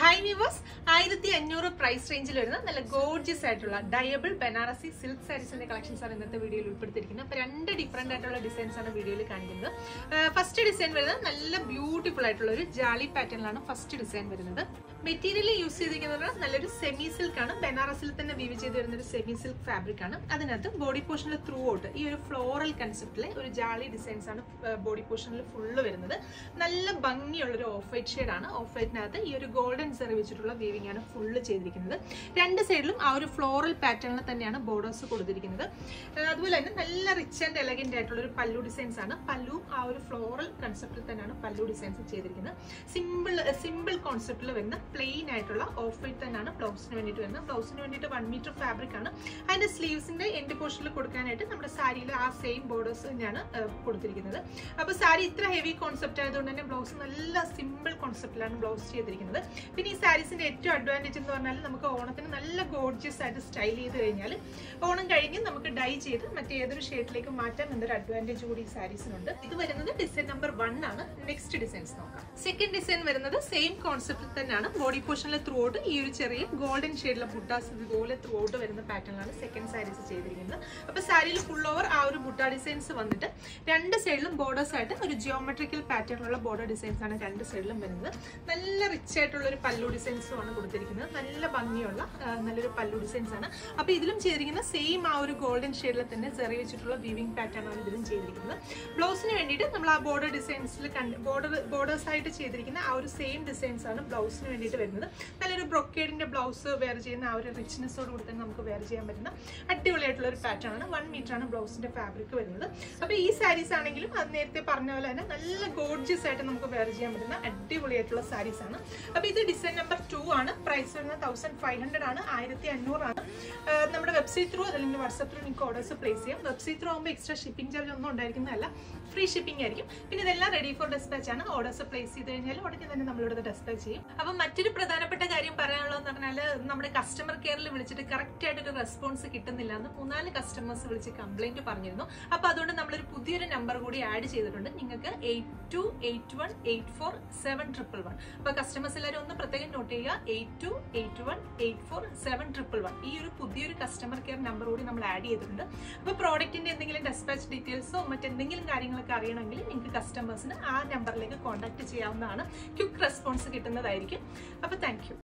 high viewers ആയിരത്തി അഞ്ഞൂറ് price റേഞ്ചിൽ വരുന്ന നല്ല ഗോർജിയസ് ആയിട്ടുള്ള ഡയബിൾ ബനാറസി സിൽക്ക് സാരീസിന്റെ കളക്ഷൻസ് ആണ് ഇന്നത്തെ വീഡിയോയിൽ ഉൾപ്പെടുത്തിയിരിക്കുന്നത് അപ്പൊ രണ്ട് ഡിഫറെന്റ് ആയിട്ടുള്ള ഡിസൈൻസ് ആണ് വീഡിയോയിൽ കാണിക്കുന്നത് ഫസ്റ്റ് ഡിസൈൻ വരുന്നത് നല്ല ബ്യൂട്ടിഫുൾ ആയിട്ടുള്ള ഒരു ജാളി പാറ്റേണിലാണ് ഫസ്റ്റ് ഡിസൈൻ വരുന്നത് മെറ്റീരിയൽ യൂസ് ചെയ്തിരിക്കുന്നത് നല്ലൊരു സെമി സിൽക്ക് ആണ് ബനാറസിൽ തന്നെ വീവ് ചെയ്ത് വരുന്ന ഒരു സെമി സിൽക്ക് ഫാബ്രിക് ആണ് അതിനകത്ത് ബോഡി പോർഷനിൽ ത്രൂ ഔട്ട് ഈ ഒരു ഫ്ലോറൽ കൺസെപ്റ്റിലെ ഒരു ജാളി ഡിസൈൻസ് ആണ് ബോഡി പോർഷനിൽ ഫുള്ള് വരുന്നത് നല്ല ഭംഗിയുള്ള ഒരു ഓഫ് വൈറ്റ് ഷെയ്ഡ് ആണ് ഓഫ് വൈറ്റിനകത്ത് ഈ ഒരു ഗോൾഡൻ സെറി വെച്ചിട്ടുള്ള വീവിംഗ് ആണ് ഫുള്ള് ചെയ്തിരിക്കുന്നത് രണ്ട് സൈഡിലും ആ ഒരു ഫ്ലോറൽ പാറ്റേണിൽ തന്നെയാണ് ബോർഡേഴ്സ് കൊടുത്തിരിക്കുന്നത് ഏഹ് അതുപോലെ തന്നെ നല്ല റിച്ച് ആൻഡ് എലഗന്റ് ആയിട്ടുള്ള ഒരു പല്ലു ഡിസൈൻസ് ആണ് പല്ലുവും ആ ഒരു ഫ്ലോറൽ കൺസെപ്റ്റിൽ തന്നെയാണ് പല്ലു ഡിസൈൻസ് ചെയ്തിരിക്കുന്നത് സിമ്പിൾ സിമ്പിൾ കോൺസെപ്റ്റിൽ വരുന്ന പ്ലെയിൻ ആയിട്ടുള്ള ഓഫ് വൈറ്റ് തന്നെയാണ് ബ്ലൗസിന് വേണ്ടിയിട്ട് വരുന്നത് ബ്ലൗസിന് വേണ്ടിയിട്ട് വൺ മീറ്റർ ഫാബ്രിക് ആണ് അതിന്റെ സ്ലീവ്സിന്റെ എൻഡ് പോർഷനിൽ കൊടുക്കാനായിട്ട് നമ്മുടെ സാരിയിൽ ആ സെയിം ബോർഡേഴ്സ് തന്നെയാണ് ഏഹ് കൊടുത്തിരിക്കുന്നത് അപ്പൊ സാരി ഇത്ര ഹെവി കോൺസെപ്റ്റ് ആയതുകൊണ്ട് തന്നെ ബ്ലൗസ് നല്ല സിമ്പിൾ കോൺസെപ്റ്റിലാണ് ബ്ലൗസ് ചെയ്തിരിക്കുന്നത് പിന്നെ ഈ സാരീസിന്റെ ഏറ്റവും അഡ്വാൻറ്റേജ് എന്ന് പറഞ്ഞാൽ നമുക്ക് ഓണത്തിന് നല്ല ഗോർജിയസ് ആയിട്ട് സ്റ്റൈൽ ചെയ്ത് കഴിഞ്ഞാൽ ഓണം കഴിഞ്ഞ് നമുക്ക് ഡൈ ചെയ്ത് മറ്റേതൊരു ഷെയ്ഡിലേക്ക് മാറ്റാൻ എന്നൊരു അഡ്വാൻറ്റേജ് കൂടി ഈ സാരീസിനുണ്ട് ഇത് വരുന്നത് ഡിസൈൻ നമ്പർ വൺ ആണ് നെക്സ്റ്റ് ഡിസൈൻസ് നോക്കാം സെക്കൻഡ് ഡിസൈൻ വരുന്നത് സെയിം കോൺസെപ്റ്റിൽ തന്നെയാണ് ബോഡി പോർഷനിലെ ത്രൂ ഔട്ട് ഈ ഒരു ചെറിയ ഗോൾഡൻ ഷെയ്ഡിലെ ബുട്ടാസ് ഇതുപോലെ ത്രൂ ഔട്ട് വരുന്ന പാറ്റേണിലാണ് സെക്കൻഡ് സാരീസ് ചെയ്തിരിക്കുന്നത് അപ്പൊ സാരിയിൽ ഫുൾ ഓവർ ആ ഒരു ബുട്ട ഡിസൈൻസ് വന്നിട്ട് രണ്ട് സൈഡിലും ബോർഡേഴ്സ് ആയിട്ട് ഒരു ജിയോമെട്രിക്കൽ പാറ്റേണിലുള്ള ബോർഡർ ഡിസൈൻസ് ആണ് രണ്ട് സൈഡിലും വരുന്നത് നല്ല റിച്ച് ആയിട്ടുള്ള ഒരു പല്ലു ഡിസൈൻസും ആണ് കൊടുത്തിരിക്കുന്നത് നല്ല ഭംഗിയുള്ള ആ, നല്ലൊരു പല്ലു ഡിസൈൻസ് ആണ് അപ്പൊ ഇതിലും ചെയ്തിരിക്കുന്ന സെയിം ആ ഒരു ഗോൾഡൻ ഷെയ്ഡിൽ തന്നെ ചെറിയ വെച്ചിട്ടുള്ള വീവിംഗ് പാറ്റേൺ ആണ് ഇതിലും ചെയ്തിരിക്കുന്നത് ബ്ലൗസിന് വേണ്ടിയിട്ട് നമ്മൾ ആ ബോർഡർ ഡിസൈൻസിൽ കണ്ട് ബോർഡർ ബോർഡേഴ്സ് ആയിട്ട് ചെയ്തിരിക്കുന്ന ആ ഒരു സെയിം ഡിസൈൻസ് ആണ് ബ്ലൗസിന് വേണ്ടിയിട്ട് വരുന്നത് നല്ലൊരു ബ്രൊക്കേഡിന്റെ ബ്ലൗസ് വെയർ ചെയ്യുന്ന ആ ഒരു റിച്ച്നെസ്സോട് കൂടി തന്നെ നമുക്ക് വെയർ ചെയ്യാൻ പറ്റുന്ന അടിപൊളിയായിട്ടുള്ള ഒരു പാറ്റേൺ ആണ് വൺ മീറ്റർ ആണ് ബ്ലൗസിന്റെ ഫാബ്രിക് വരുന്നത് അപ്പൊ ഈ സാരീസ് ആണെങ്കിലും അത് നേരത്തെ പറഞ്ഞ പോലെ തന്നെ നല്ല ഗോർജിയസ് ആയിട്ട് നമുക്ക് വെയർ ചെയ്യാൻ പറ്റുന്ന അടിപൊളിയായിട്ടുള്ള സാരീസ് ആണ് അപ്പൊ ഇത് ഡിസൈൻ നമ്പർ ടു ആണ് പ്രൈസ് വരുന്നത് തൗസൻഡ് ഫൈവ് ഹൺഡ്രഡ് ആണ് ആയിരത്തി അഞ്ഞൂറാണ് ആഹ് നമ്മുടെ വെബ്സൈറ്റ് ത്രൂ അല്ലെങ്കിൽ വാട്സപ്പ് ത്രൂ നിങ്ങൾക്ക് ഓർഡേഴ്സ് പ്ലേസ് ചെയ്യാം വെബ്സൈറ്റ് ത്രൂ ആകുമ്പോൾ എക്സ്ട്രാ ഷിപ്പിംഗ് ചാർജ് ഒന്നും ഉണ്ടായിരിക്കുന്നതല്ല ഫ്രീ ഷിപ്പിംഗ് ആയിരിക്കും പിന്നെ ഇതെല്ലാം റെഡി ഫോർ ഡെസ്പാച്ച് ആണ് ഓർഡേഴ്സ് പ്ലേസ് ചെയ്ത് കഴിഞ്ഞാൽ ഉടനെ തന്നെ നമ്മളിവിടെ ഡെസ്പാച്ച് ചെയ്യും അപ്പം മറ്റൊരു പ്രധാനപ്പെട്ട കാര്യം പറയാനുള്ളതെന്ന് പറഞ്ഞാൽ നമ്മുടെ കസ്റ്റമർ കെയറിൽ വിളിച്ചിട്ട് കറക്റ്റ് ആയിട്ടൊരു റെസ്പോൺസ് കിട്ടുന്നില്ല എന്ന് മൂന്നാല് കസ്റ്റമേഴ്സ് വിളിച്ച് കംപ്ലൈന്റ് പറഞ്ഞിരുന്നു അപ്പൊ അതുകൊണ്ട് നമ്മളൊരു പുതിയൊരു നമ്പർ കൂടി ആഡ് ചെയ്തിട്ടുണ്ട് നിങ്ങൾക്ക് eight two eight one eight four seven triple one അപ്പൊ കസ്റ്റമേഴ്സ് എല്ലാവരും ഒന്ന് പ്രത്യേകം നോട്ട് ചെയ്യുക eight two eight one eight four seven triple one ഈ ഒരു പുതിയൊരു കസ്റ്റമർ കെയർ നമ്പർ കൂടി നമ്മൾ ആഡ് ചെയ്തിട്ടുണ്ട് അപ്പൊ പ്രോഡക്റ്റിന്റെ എന്തെങ്കിലും ഡെസ്പാച്ച് ഡീറ്റെയിൽസോ മറ്റെന്തെങ്കിലും കാര്യങ്ങളൊക്കെ അറിയണമെങ്കിൽ നിങ്ങൾക്ക് കസ്റ്റമേഴ്സിന് ആ നമ്പറിലേക്ക് കോൺടാക്ട് ചെയ്യാവുന്നതാണ് ക്വിക്ക് റെസ്പോൺസ് കിട്ടുന്നതായിരിക്കും അപ്പൊ താങ്ക്